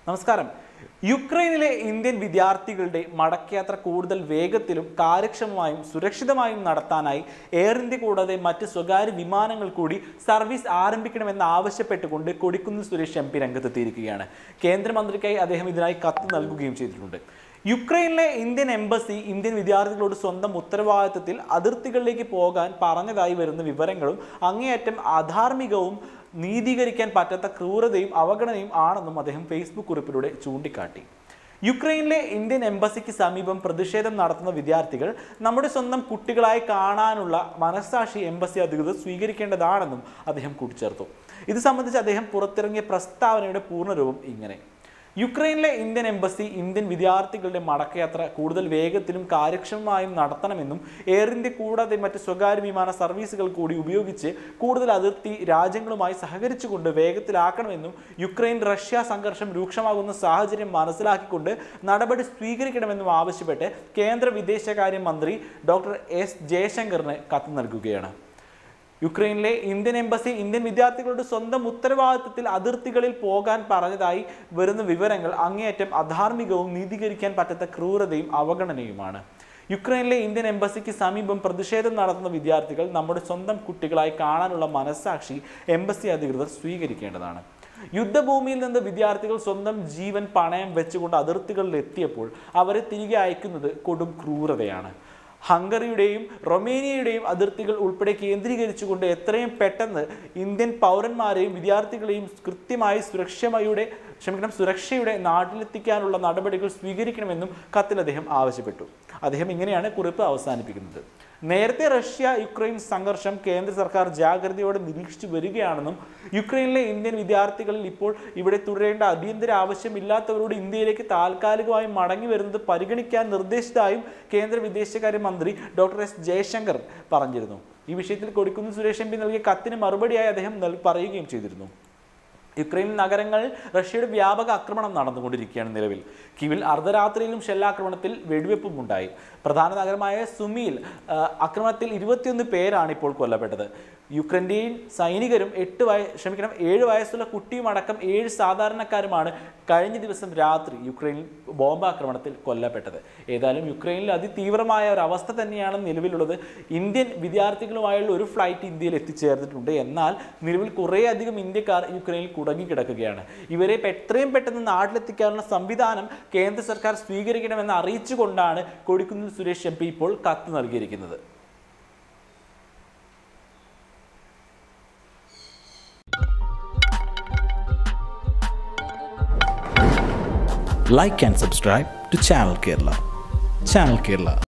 നമസ്കാരം യുക്രൈനിലെ ഇന്ത്യൻ വിദ്യാർത്ഥികളുടെ മടക്കയാത്ര കൂടുതൽ വേഗത്തിലും കാര്യക്ഷമമായും സുരക്ഷിതമായും നടത്താനായി എയർ ഇന്ത്യ കൂടാതെ മറ്റ് സ്വകാര്യ വിമാനങ്ങൾ കൂടി സർവീസ് ആരംഭിക്കണമെന്ന് ആവശ്യപ്പെട്ടുകൊണ്ട് കൊടിക്കുന്നിൽ സുരേഷ് എം പി രംഗത്തെത്തിയിരിക്കുകയാണ് കേന്ദ്രമന്ത്രിക്കായി അദ്ദേഹം ഇതിനായി കത്ത് നൽകുകയും ചെയ്തിട്ടുണ്ട് യുക്രൈനിലെ ഇന്ത്യൻ എംബസി ഇന്ത്യൻ വിദ്യാർത്ഥികളോട് സ്വന്തം ഉത്തരവാദിത്തത്തിൽ അതിർത്തികളിലേക്ക് പോകാൻ പറഞ്ഞതായി വരുന്ന വിവരങ്ങളും അങ്ങേയറ്റം അധാർമികവും നീതീകരിക്കാൻ പറ്റാത്ത ക്രൂരതയും അവഗണനയും ആണെന്നും അദ്ദേഹം ഫേസ്ബുക്ക് കുറിപ്പിലൂടെ ചൂണ്ടിക്കാട്ടി യുക്രൈനിലെ ഇന്ത്യൻ എംബസിക്ക് സമീപം പ്രതിഷേധം നടത്തുന്ന വിദ്യാർത്ഥികൾ നമ്മുടെ സ്വന്തം കുട്ടികളായി കാണാനുള്ള മനസ്സാക്ഷി എംബസി അധികൃതർ സ്വീകരിക്കേണ്ടതാണെന്നും അദ്ദേഹം കൂട്ടിച്ചേർത്തു ഇത് സംബന്ധിച്ച് അദ്ദേഹം പുറത്തിറങ്ങിയ പ്രസ്താവനയുടെ പൂർണ്ണരൂപം ഇങ്ങനെ യുക്രൈനിലെ ഇന്ത്യൻ എംബസി ഇന്ത്യൻ വിദ്യാർത്ഥികളുടെ മടക്കയാത്ര കൂടുതൽ വേഗത്തിലും കാര്യക്ഷമമായും നടത്തണമെന്നും എയർ ഇന്ത്യ കൂടാതെ മറ്റ് സ്വകാര്യ വിമാന സർവീസുകൾ കൂടി ഉപയോഗിച്ച് കൂടുതൽ അതിർത്തി രാജ്യങ്ങളുമായി സഹകരിച്ചുകൊണ്ട് വേഗത്തിലാക്കണമെന്നും യുക്രൈൻ റഷ്യ സംഘർഷം രൂക്ഷമാകുന്ന സാഹചര്യം മനസ്സിലാക്കിക്കൊണ്ട് നടപടി സ്വീകരിക്കണമെന്നും ആവശ്യപ്പെട്ട് കേന്ദ്ര വിദേശകാര്യ മന്ത്രി ഡോക്ടർ എസ് ജയശങ്കറിന് കത്ത് നൽകുകയാണ് യുക്രൈനിലെ ഇന്ത്യൻ എംബസി ഇന്ത്യൻ വിദ്യാർത്ഥികളുടെ സ്വന്തം ഉത്തരവാദിത്തത്തിൽ അതിർത്തികളിൽ പോകാൻ പറഞ്ഞതായി വരുന്ന വിവരങ്ങൾ അങ്ങേയറ്റം അധാർമികവും നീതീകരിക്കാൻ പറ്റാത്ത ക്രൂരതയും അവഗണനയുമാണ് യുക്രൈനിലെ ഇന്ത്യൻ എംബസിക്ക് സമീപം പ്രതിഷേധം നടത്തുന്ന വിദ്യാർത്ഥികൾ നമ്മുടെ സ്വന്തം കുട്ടികളായി കാണാനുള്ള മനസ്സാക്ഷി എംബസി അധികൃതർ സ്വീകരിക്കേണ്ടതാണ് യുദ്ധഭൂമിയിൽ നിന്ന് വിദ്യാർത്ഥികൾ സ്വന്തം ജീവൻ പണയം വെച്ചുകൊണ്ട് അതിർത്തികളിൽ എത്തിയപ്പോൾ അവരെ തിരികെ അയക്കുന്നത് കൊടും ക്രൂരതയാണ് ഹംഗറിയുടെയും റൊമേനിയയുടെയും അതിർത്തികൾ ഉൾപ്പെടെ കേന്ദ്രീകരിച്ചുകൊണ്ട് എത്രയും പെട്ടെന്ന് ഇന്ത്യൻ പൗരന്മാരെയും വിദ്യാർത്ഥികളെയും കൃത്യമായി സുരക്ഷയുടെ ക്ഷമിക്കണം സുരക്ഷയുടെ നാട്ടിലെത്തിക്കാനുള്ള നടപടികൾ സ്വീകരിക്കണമെന്നും കത്തിൽ അദ്ദേഹം ആവശ്യപ്പെട്ടു അദ്ദേഹം ഇങ്ങനെയാണ് കുറിപ്പ് അവസാനിപ്പിക്കുന്നത് നേരത്തെ റഷ്യ യുക്രൈൻ സംഘർഷം കേന്ദ്ര സർക്കാർ ജാഗ്രതയോടെ നിരീക്ഷിച്ചു വരികയാണെന്നും യുക്രൈനിലെ ഇന്ത്യൻ വിദ്യാർത്ഥികളിൽ ഇപ്പോൾ ഇവിടെ തുടരേണ്ട അടിയന്തര ആവശ്യമില്ലാത്തവരോട് ഇന്ത്യയിലേക്ക് താൽക്കാലികമായി മടങ്ങി വരുന്നത് പരിഗണിക്കാൻ നിർദ്ദേശിച്ചതായും കേന്ദ്ര വിദേശകാര്യ മന്ത്രി ഡോക്ടർ എസ് ജയശങ്കർ പറഞ്ഞിരുന്നു ഈ വിഷയത്തിൽ കൊടിക്കുന്നിൽ സുരേഷ് എം പി നൽകിയ കത്തിന് മറുപടിയായി അദ്ദേഹം നൽ- പറയുകയും ചെയ്തിരുന്നു യുക്രൈൻ നഗരങ്ങളിൽ റഷ്യയുടെ വ്യാപക ആക്രമണം നടന്നുകൊണ്ടിരിക്കുകയാണ് നിലവിൽ കിവിൽ അർദ്ധരാത്രിയിലും ഷെല്ലാക്രമണത്തിൽ വെടിവെപ്പും ഉണ്ടായി പ്രധാന നഗരമായ സുമിയിൽ ആ, ആക്രമണത്തിൽ ഇരുപത്തിയൊന്ന് പേരാണ് ഇപ്പോൾ കൊല്ലപ്പെട്ടത് യുക്രൈൻ്റെയും സൈനികരും എട്ട് വയ ക്ഷമിക്കണം ഏഴ് വയസ്സുള്ള കുട്ടിയും അടക്കം ഏഴ് സാധാരണക്കാരുമാണ് കഴിഞ്ഞ ദിവസം രാത്രി യുക്രൈനിൽ ബോംബാക്രമണത്തിൽ കൊല്ലപ്പെട്ടത് ഏതായാലും യുക്രൈനിൽ അതിതീവ്രമായ ഒരു അവസ്ഥ തന്നെയാണ് നിലവിലുള്ളത് ഇന്ത്യൻ വിദ്യാർത്ഥികളുമായുള്ള ഒരു ഫ്ലൈറ്റ് ഇന്ത്യയിൽ എത്തിച്ചേർന്നിട്ടുണ്ട് എന്നാൽ നിലവിൽ കുറേയധികം ഇന്ത്യക്കാർ യുക്രൈനിൽ കുടുങ്ങിക്കിടക്കുകയാണ് ഇവരെ പെ- എത്രയും പെട്ടെന്ന് നാട്ടിലെത്തിക്കാനുള്ള സംവിധാനം കേന്ദ്ര സർക്കാർ സ്വീകരിക്കണമെന്ന് അറിയിച്ചുകൊണ്ടാണ് കൊടിക്കുന്നിൽ സുരേഷ് എം പി ഇപ്പോൾ കത്ത് നൽകിയിരിക്കുന്നത് like and subscribe to Channel Kerala. Channel Kerala,